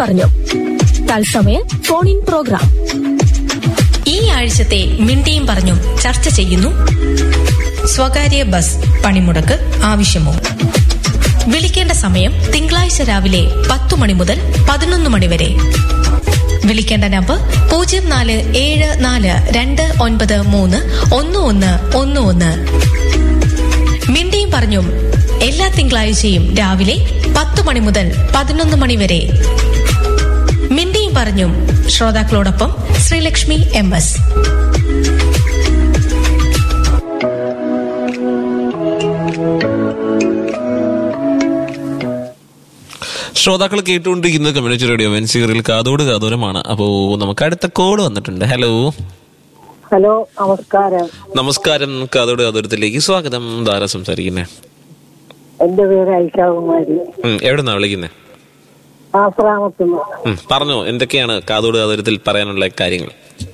പറഞ്ഞു തത്സമയ phone in programme ഈ ആഴ്ചത്തെ മിണ്ടിയും പറഞ്ഞും ചർച്ച ചെയ്യുന്നു സ്വകാര്യ ബസ് പണിമുടക്ക് ആവശ്യമോ വിളിക്കേണ്ട സമയം തിങ്കളാഴ്ച രാവിലെ പത്തു മണി മുതൽ പതിനൊന്ന് മണി വരെ വിളിക്കേണ്ട നമ്പർ പൂജ്യം നാല് ഏഴ് നാല് രണ്ട് ഒൻപത് മൂന്ന് ഒന്ന് ഒന്ന് ഒന്ന് ഒന്ന് മിണ്ടിയും പറഞ്ഞും എല്ലാ തിങ്കളാഴ്ചയും രാവിലെ പത്തു മണി മുതൽ പതിനൊന്ന് മണി വരെ മിണ്ടിയും പറഞ്ഞും ശ്രോതാക്കളോടൊപ്പം ശ്രീലക്ഷ്മി എം എസ് ശ്രോതാക്കൾ കേട്ടുകൊണ്ടിരിക്കുന്നത് കമ്മ്യൂണിറ്റി റേഡിയോ വെൻസിയറിൽ കാതോട് കാതോരമാണ് അപ്പോ നമുക്ക് അടുത്ത കോള് വന്നിട്ടുണ്ട് ഹലോ ഹലോ നമസ്കാരം നമസ്കാരം കാതോട് കാതോരത്തിലേക്ക് സ്വാഗതം ധാരാ സംസാരിക്കുന്നേ എന്റെ പേര് ഐഷാകുമാരി എവിടെന്നാ വിളിക്കുന്നേ ആശ്രാമത്തുനിന്ന് ഉം, പറഞ്ഞോ എന്തൊക്കെയാണ് കാതോട് കാതോരത്തിൽ പറയാനുള്ള കാര്യങ്ങൾ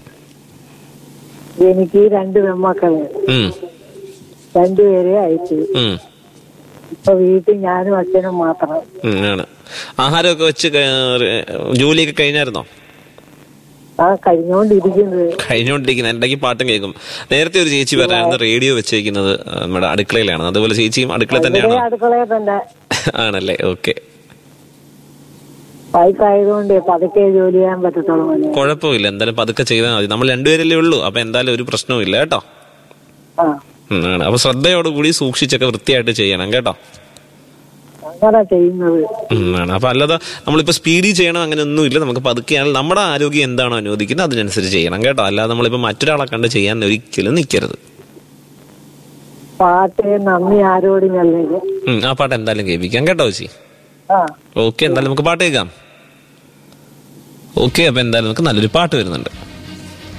എനിക്ക് രണ്ട് പെൺമക്കള് ഉം, രണ്ടുപേരെ അയച്ചു ഉം, ഇപ്പൊ വീട്ടിൽ ഞാനും അച്ഛനും മാത്രം ഉം, ആണ് ആഹാരമൊക്കെ വെച്ച് ക- ജോലിയൊക്കെ കഴിഞ്ഞായിരുന്നോ ആ കഴിഞ്ഞോണ്ടിരിക്കുന്നത് കഴിഞ്ഞുകൊണ്ടിരിക്കുന്ന ഇടയ്ക്ക് പാട്ടും കേൾക്കും നേരത്തെ ഒരു ചേച്ചി പറയായിരുന്നു റേഡിയോ വെച്ചേക്കുന്നത് ആ, നമ്മുടെ അടുക്കളയിലാണ് അതുപോലെ ചേച്ചിയും അടുക്കള ഇവിടെ തന്നെയാണോ അടുക്കളയിൽ തന്നെ ആണല്ലേ ഓക്കെ വയസ്സായതുകൊണ്ട് പതുക്കെ ജോലി ചെയ്യാൻ പറ്റത്തുള്ളൂ മോനെ. കുഴപ്പമില്ല എന്തായാലും പതുക്കെ ചെയ്താൽ മതി നമ്മൾ രണ്ടുപേരല്ലേ ഉള്ളൂ അപ്പൊ എന്തായാലും ഒരു പ്രശ്നവും ഇല്ല കേട്ടോ ആ ഉം, ആണ്. അപ്പൊ ശ്രദ്ധയോടുകൂടി സൂക്ഷിച്ചൊക്കെ വൃത്തിയായിട്ട് ചെയ്യണം കേട്ടോ അങ്ങനെ ചെയ്യുന്നത് ഉം, ആണ്. അപ്പൊ അല്ലാതെ നമ്മളിപ്പോ സ്പീഡിൽ ചെയ്യണം അങ്ങനെ ഒന്നുമില്ല നമുക്ക് പതുക്കെയാണെങ്കിൽ നമ്മുടെ ആരോഗ്യം എന്താണോ അനുവദിക്കുന്നത് അതിനനുസരിച്ച് ചെയ്യണം കേട്ടോ അല്ലാതെ നമ്മളിപ്പോ മറ്റൊരാളെ കണ്ട് ചെയ്യാൻ ഒരിക്കലും നിൽക്കരുത് പാട്ട് നന്ദി ആരോടും നല്ലത് ഉം, ആ പാട്ട് എന്തായാലും കേൾപ്പിക്കാം കേട്ടോ ചേച്ചി ആ ഓക്കെ എന്തായാലും നമുക്ക് പാട്ട് കേൾക്കാം ഓക്കെ അപ്പൊ എന്തായാലും നമുക്ക് നല്ലൊരു പാട്ട് വരുന്നുണ്ട്